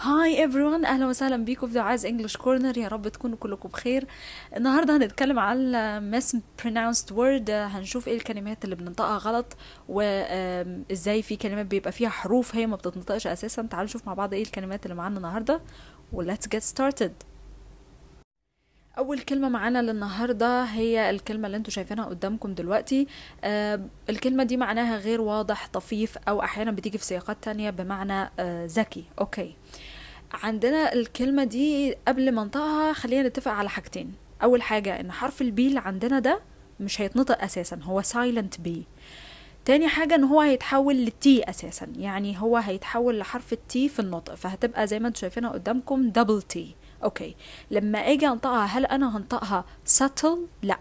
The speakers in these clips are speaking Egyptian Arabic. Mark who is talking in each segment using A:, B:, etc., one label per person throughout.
A: هاي everyone اهلا وسهلا بيكم في دعاز انجلش كورنر يا رب تكونوا كلكم بخير النهارده هنتكلم على mispronounced word هنشوف ايه الكلمات اللي بننطقها غلط وازاي في كلمات بيبقى فيها حروف هي ما بتتنطقش اساسا تعالوا نشوف مع بعض ايه الكلمات اللي معانا النهارده و let's get started اول كلمه معانا للنهارده هي الكلمه اللي انتوا شايفينها قدامكم دلوقتي آه الكلمه دي معناها غير واضح طفيف او احيانا بتيجي في سياقات تانية بمعنى آه ذكي اوكي عندنا الكلمه دي قبل ما انطقها خلينا نتفق على حاجتين اول حاجه ان حرف البي اللي عندنا ده مش هيتنطق اساسا هو silent بي تاني حاجة ان هو هيتحول للتي اساسا يعني هو هيتحول لحرف التي في النطق فهتبقى زي ما انتوا شايفينها قدامكم دبل تي اوكي لما اجي انطقها هل انا هنطقها subtle لا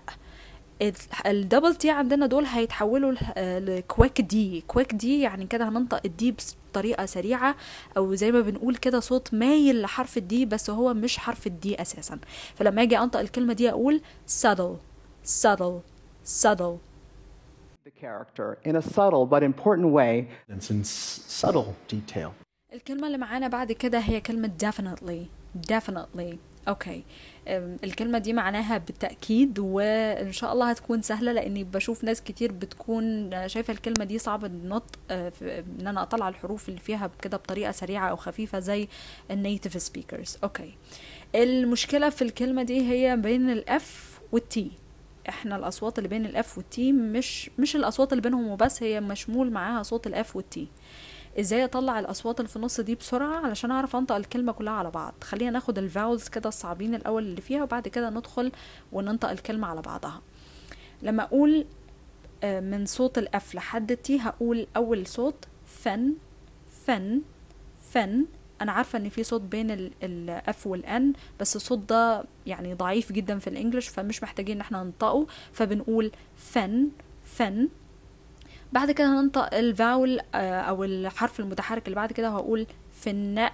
A: الدبل تي عندنا دول هيتحولوا لكويك دي كويك دي يعني كده هننطق الدي بطريقة سريعة او زي ما بنقول كده صوت مايل لحرف الدي بس هو مش حرف الدي اساسا فلما اجي انطق الكلمة دي اقول subtle subtle subtle
B: the character in a subtle but important way.
C: It's in s- subtle detail.
A: الكلمة اللي معانا بعد كده هي كلمة definitely definitely اوكي أم، الكلمة دي معناها بالتأكيد وإن شاء الله هتكون سهلة لأني بشوف ناس كتير بتكون شايفة الكلمة دي صعب النطق آه، في- إن أنا أطلع الحروف اللي فيها كده بطريقة سريعة أو خفيفة زي النيتيف سبيكرز أوكي المشكلة في الكلمة دي هي بين الأف والتي احنا الاصوات اللي بين الاف والتي مش مش الاصوات اللي بينهم وبس هي مشمول معاها صوت الاف والتي ازاي اطلع الاصوات اللي في النص دي بسرعه علشان اعرف انطق الكلمه كلها على بعض خلينا ناخد الفاولز كده الصعبين الاول اللي فيها وبعد كده ندخل وننطق الكلمه على بعضها لما اقول آه، من صوت الاف لحد التي هقول اول صوت فن فن فن انا عارفه ان في صوت بين الاف والان بس الصوت ده يعني ضعيف جدا في الانجليش فمش محتاجين ان احنا ننطقه فبنقول فن فن بعد كده هننطق الفاول آه، او الحرف المتحرك اللي بعد كده وهقول فن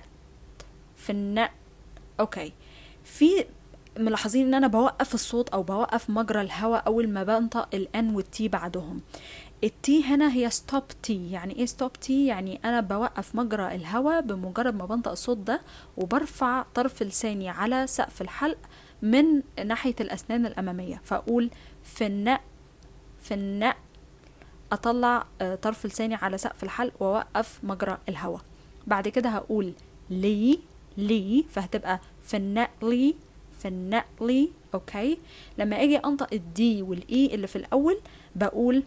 A: فن اوكي في ملاحظين ان انا بوقف الصوت او بوقف مجرى الهواء اول ما بنطق الان والتي بعدهم التي هنا هي ستوب تي يعني ايه ستوب تي يعني انا بوقف مجرى الهواء بمجرد ما بنطق الصوت ده وبرفع طرف لساني على سقف الحلق من ناحية الأسنان الأمامية فأقول في النق في النق أطلع آه، طرف لساني على سقف الحلق وأوقف مجرى الهواء بعد كده هقول لي لي فهتبقى في النقلي في النقلي أوكي لما أجي أنطق الدي والإي اللي في الأول بقول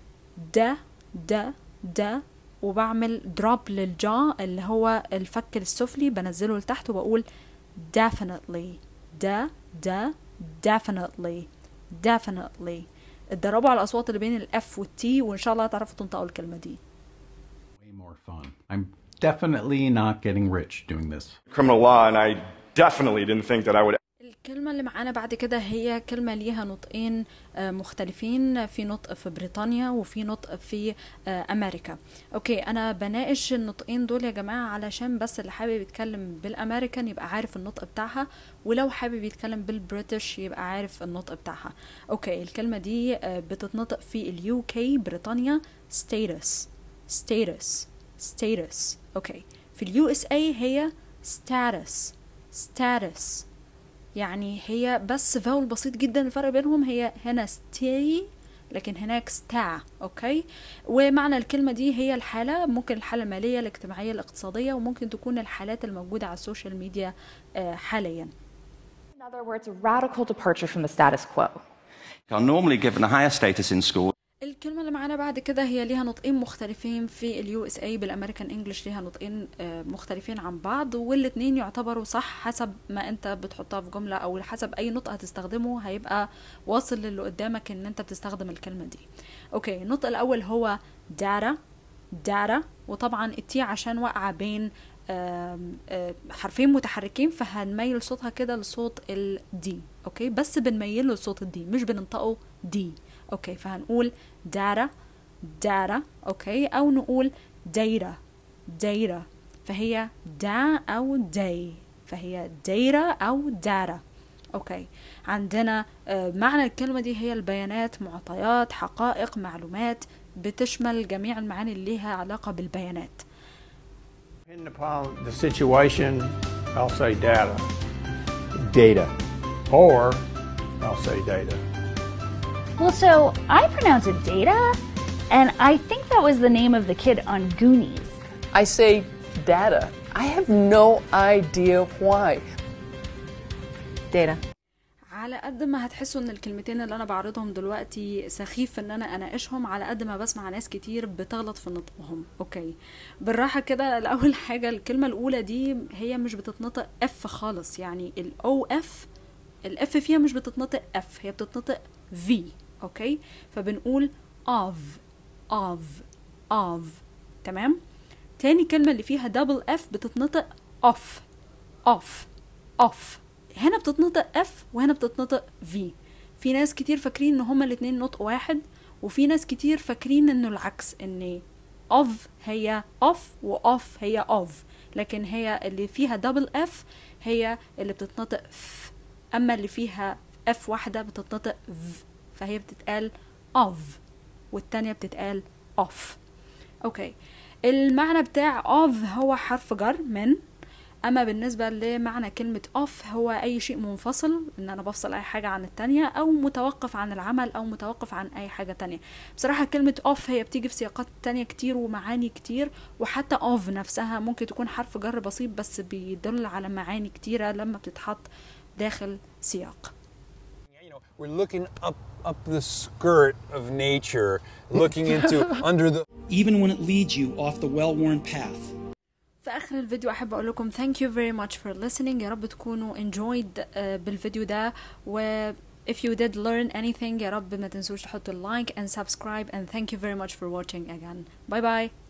A: ده ده ده وبعمل دروب للجا اللي هو الفك السفلي بنزله لتحت وبقول definitely ده ده definitely definitely اتدربوا على الاصوات اللي بين الاف والتي وان شاء الله هتعرفوا تنطقوا الكلمه دي
C: Way more fun. I'm definitely not getting rich doing this.
D: criminal law, and I definitely didn't think that I would
A: الكلمة اللي معانا بعد كده هي كلمة ليها نطقين آه، مختلفين في نطق في بريطانيا وفي نطق في آه، أمريكا أوكي أنا بناقش النطقين دول يا جماعة علشان بس اللي حابب يتكلم بالأمريكان يبقى عارف النطق بتاعها ولو حابب يتكلم بالبريتش يبقى عارف النطق بتاعها أوكي الكلمة دي آه، بتتنطق في اليو كي بريطانيا status status status أوكي في اليو اس اي هي status status يعني هي بس فاول بسيط جدا الفرق بينهم هي هنا ستي لكن هناك ستا اوكي ومعنى الكلمة دي هي الحالة ممكن الحالة المالية الاجتماعية الاقتصادية وممكن تكون الحالات الموجودة على السوشيال ميديا آه، حاليا
E: In other words, a radical departure from the status quo.
F: are normally given a higher status in school
A: الكلمة اللي معانا بعد كده هي ليها نطقين مختلفين في اليو اس اي بالامريكان انجلش ليها نطقين آه، مختلفين عن بعض والاتنين يعتبروا صح حسب ما انت بتحطها في جملة او حسب اي نطق هتستخدمه هيبقى واصل للي قدامك ان انت بتستخدم الكلمة دي اوكي النطق الاول هو دارا دارا وطبعا التي عشان واقعة بين آم، آه، حرفين متحركين فهنميل صوتها كده لصوت الدي اوكي بس بنميله لصوت الدي مش بننطقه دي اوكي فهنقول دارا دارا اوكي او نقول دايرة دايرة فهي دا او داي فهي دايرة او دارة اوكي عندنا آه، معنى الكلمة دي هي البيانات معطيات حقائق معلومات بتشمل جميع المعاني اللي ليها علاقة بالبيانات
G: Depending upon the situation, I'll say data.
B: Data.
G: Or I'll say data.
H: Well, so I pronounce it Data, and I think that was the name of the kid on Goonies.
I: I say data. I have no idea why.
E: Data.
A: على قد ما هتحسوا ان الكلمتين اللي انا بعرضهم دلوقتي سخيف ان انا اناقشهم على قد ما بسمع ناس كتير بتغلط في نطقهم اوكي بالراحه كده الاول حاجه الكلمه الاولى دي هي مش بتتنطق اف خالص يعني الاو اف الاف فيها مش بتتنطق اف هي بتتنطق في اوكي فبنقول of of of تمام تاني كلمه اللي فيها دبل اف بتتنطق off off off هنا بتتنطق اف وهنا بتتنطق في في ناس كتير فاكرين ان هما الاتنين نطق واحد وفي ناس كتير فاكرين انه العكس ان اوف هي اوف واوف هي اوف لكن هي اللي فيها دبل اف هي اللي بتتنطق ف اما اللي فيها اف واحدة بتتنطق ف فهي بتتقال اوف والتانية بتتقال اوف اوكي المعنى بتاع اوف هو حرف جر من اما بالنسبه لمعنى كلمه اوف هو اي شيء منفصل ان انا بفصل اي حاجه عن التانية او متوقف عن العمل او متوقف عن اي حاجه تانية بصراحه كلمه اوف هي بتيجي في سياقات تانية كتير ومعاني كتير وحتى اوف نفسها ممكن تكون حرف جر بسيط بس بيدل على معاني كتيره لما بتتحط داخل سياق
J: You know, we're looking up up the skirt of nature, looking into under the
K: even when it leads you off the well-worn path.
A: في اخر الفيديو احب اقول لكم thank you very much for listening يا رب تكونوا enjoyed uh, بالفيديو ده و if you did learn anything يا رب ما تنسوش تحطوا like and subscribe and thank you very much for watching again bye bye